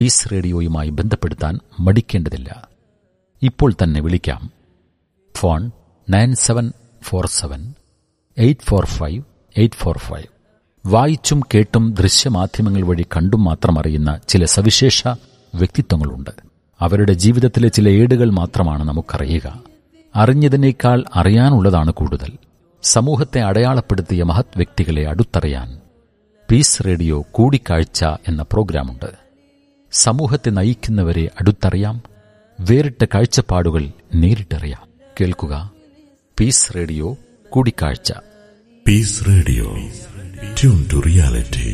Piece റേഡിയോയുമായി ബന്ധപ്പെടുത്താൻ മടിക്കേണ്ടതില്ല ഇപ്പോൾ തന്നെ വിളിക്കാം phone nine seven four seven eight four five eight four five വായിച്ചും കേട്ടും ദൃശ്യമാധ്യമങ്ങൾ വഴി കണ്ടും മാത്രം അറിയുന്ന ചില സവിശേഷ വ്യക്തിത്വങ്ങളുണ്ട് അവരുടെ ജീവിതത്തിലെ ചില ഏടുകൾ മാത്രമാണ് നമുക്കറിയുക അറിഞ്ഞതിനേക്കാൾ അറിയാനുള്ളതാണ് കൂടുതൽ സമൂഹത്തെ അടയാളപ്പെടുത്തിയ മഹത് വ്യക്തികളെ അടുത്തറിയാൻ പീസ് റേഡിയോ കൂടിക്കാഴ്ച എന്ന പ്രോഗ്രാമുണ്ട് സമൂഹത്തെ നയിക്കുന്നവരെ അടുത്തറിയാം വേറിട്ട കാഴ്ചപ്പാടുകൾ നേരിട്ടറിയാം കേൾക്കുക പീസ് റേഡിയോ കൂടിക്കാഴ്ച Peace Radio. Tune to reality.